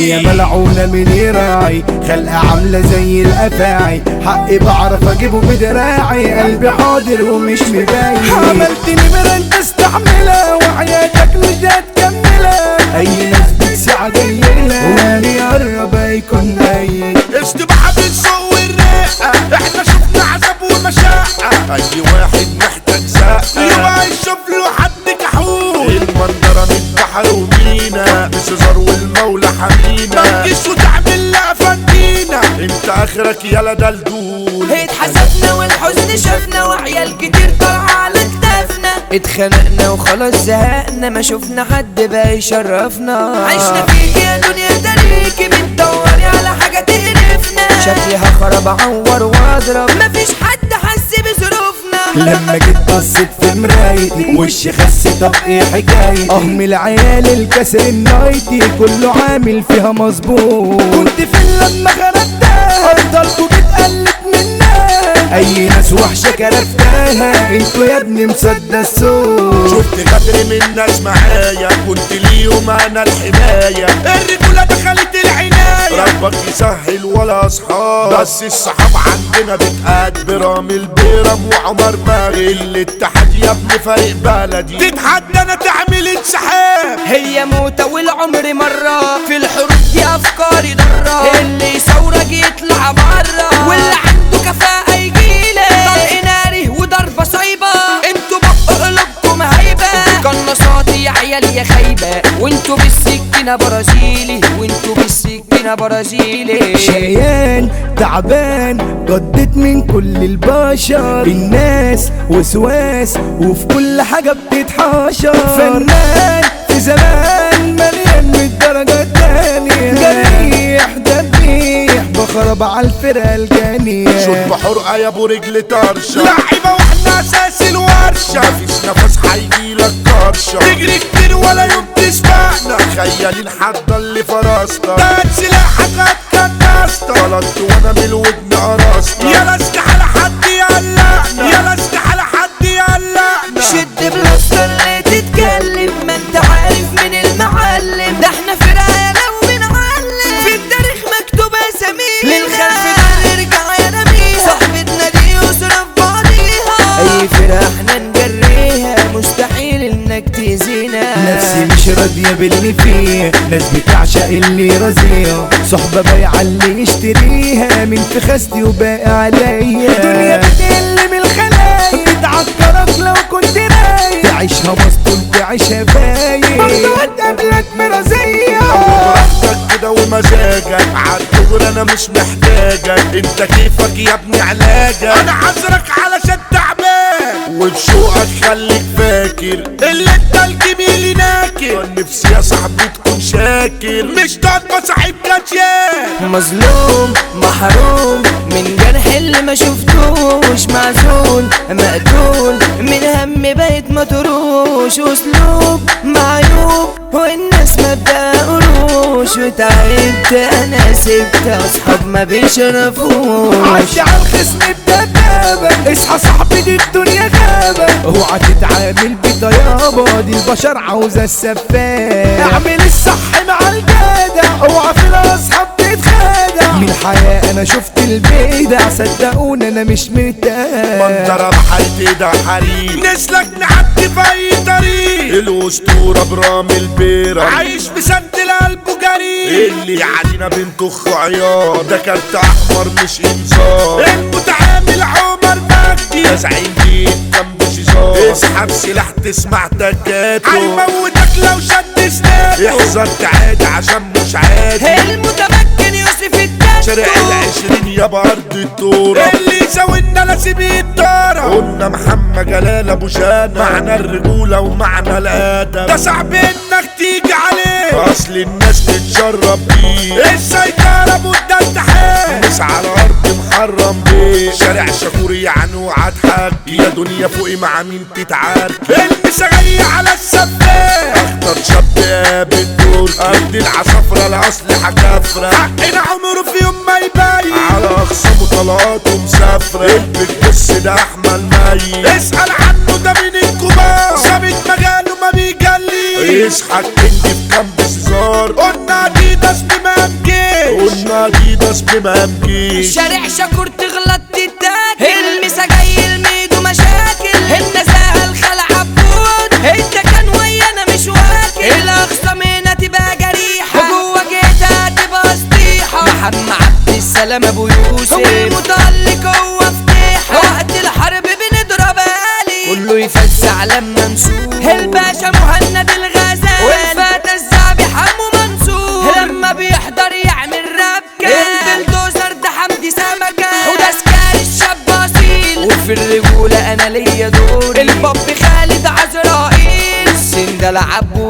دنيا ملعونة من يراعي خلقة عاملة زي الأفاعي حقي بعرف أجيبه بدراعي قلبي حاضر ومش مباين عملت نمرة أنت استحملها وحياتك مش هتكملها أي ناس بتسعى جايلها واللي يقرب هيكون ميت استباحة بالسوق والرقة احنا شفنا عذاب ومشقة اي واحد محتاج زقة يبقى يشوف له حد كحول المنظرة من بحر ومينا بسيزار والمولى حمينا ما تجيش وتعمل لها فندينا انت اخرك يالا دلدول اتحسبنا والحزن شافنا وعيال كتير طالعة على كتافنا اتخنقنا وخلاص زهقنا ما شفنا حد بقى يشرفنا عشنا فيك يا دنيا تاريكي بتدوري على حاجة تقرفنا شكلي هخرب اعور واضرب مفيش حد حس بظروفنا لما جيت بصيت في مرايتي وشي خس طب ايه حكايتي اه من العيال الكسر النايتي كله عامل فيها مظبوط كنت فين لما خرجتها افضلكوا بتقلد منها اي ناس وحشه كرفتها انتوا يا ابني مصدق الصوت شفت غدر من ناس معايا كنت ليهم انا الحماية الرجولة دخلت العناية ربك يسهل ولا اصحاب بس الصحاب عندنا بتقاد برامي البيرم وعمر ماغي الاتحاد يا ابني فريق بلدي تتحدى انا تعمل انسحاب هي موتة والعمر مرة في الحروب دي أفكاري ضرة اللي يصورك يطلع برا واللي عنده كفاءة يجيلك طلق ناري وضربة صايبة انتوا بقوا قلوبكم هايبة قناصاتي يا عيال يا خايبة وانتوا بالسكينة برازيلي وانتوا بالسكينة برازيلي شقيان تعبان جدت من كل البشر الناس وسواس وفي كل حاجة بتتحاشر فنان في زمان مليان من الدرجة التانية جريح دبيح بخرب على الفرقة الجانية شوف بحرقة يا ابو رجل طرشة لعيبة واحنا اساس الورشة مفيش نفس هيجيلك طرشة تجري كتير ولا يوم تسبقنا خيالين حد اللي فراسنا ده سلاحك هتكنسنا غلطت وانا من الودن قرصنا يلا استحالة حد يقلقنا يلا استحالة حد يقلقنا شد بلاستر اللي تتكلم ما انت عارف من المعلم ده احنا فرقة لو بنعلم في التاريخ مكتوب اسامينا للخلف ده نرجع يا نبيها صاحبتنا دي يسرى في بعضيها اي فرقة احنا نجريها مستحيل انك تأذينا نفسي مش راضية باللي فيه ناس بتعشق اللي رزية صحبة بايعة اللي يشتريها من فخاستي وباقي عليا دنيا بتقل من الخلايا بتعكرك لو كنت رايق تعيشها مسطول تعيشها باين برضه هتقابلك مرازية براحتك كده ومزاجك عالدغري انا مش محتاجك انت كيفك يا ابني علاجك انا عذرك علشان تعبان وبشوقك خليك فاكر اللي انت الجميل ناكر نفسي يا صاحبي تكون شاكر مش تقعد مصاحب كاشيان مظلوم محروم من جرح اللي ما شفتوش معزول مقتول من هم بقيت مطروش اسلوب معيوب والناس ما بتقروش وتعبت انا سبت اصحاب ما بيشرفوش عدي على الخصم بدبابة اصحى صاحبي دي الدنيا غابة اوعى تتعامل بطيابة دي البشر عاوزة السفاح اعمل الصح مع الجدع اوعى في الاصحاب تتخادع من الحياة انا شفت البيدع صدقوني انا مش مرتاح منظرة بحياتي ده حريق نسلك نعدي في اي طريق الاسطورة برامي البيرة عايش بسند القلب جري اللي يعدينا بنتخ عيار ده كارت احمر مش انذار المتعامل عمر مجدي ده زعيم جيت جنب شيزار اسحب سلاح تسمع تكاته هيموتك لو شد سنانه احذر تعادي عشان مش عادي المتمكن يوسف الدكتور شارع العشرين يا بارد التورة اللي يساوينا لازم يتدارى قلنا محمد جلال ابو شان معنى الرجولة ومعنى الادب ده صعب انك تيجي عليه اصل الناس تتشرب بيه السيطرة مدة التحيه مش على ارض محرم بيه شارع شكور يعني وعضحك يا دنيا فوقي مع مين تتعارك المسا جاية على السفاح اختار شاب قابل تركي قد العصافرة الاسلحة كافرة حقنا عمره في يوم ما يبين على اخصامه طلقاته مسافرة اللي بتبص ده احمل ميت اسأل عنه ده من الكبار ثابت مجاله ما بيجلي اصحى الكنج في كامب سيزار قلنا اديداس بما قلنا اديداس بما مجيش شارع شكور تغلط تتاكل المسا جاي الميدو مشاكل النزاهة الخلع عبود انت كان ويانا مش واكل الاقصى منها تبقى جريحة وجوه جيتها تبقى سطيحة محمد عبد السلام ابو يوسف والمتألق هو فتيحة وقت الحرب بنضرب آلي كله يفزع لما نسوق الباشا مهند الغزال والفتى الزعبي حمو منصور لما بيحضر يعمل ربكة البلدوزر ده حمدي سمكة وده سكار الشاب اصيل وفي الرجولة انا ليا دور الباب خالد عزرائيل السن ده لعب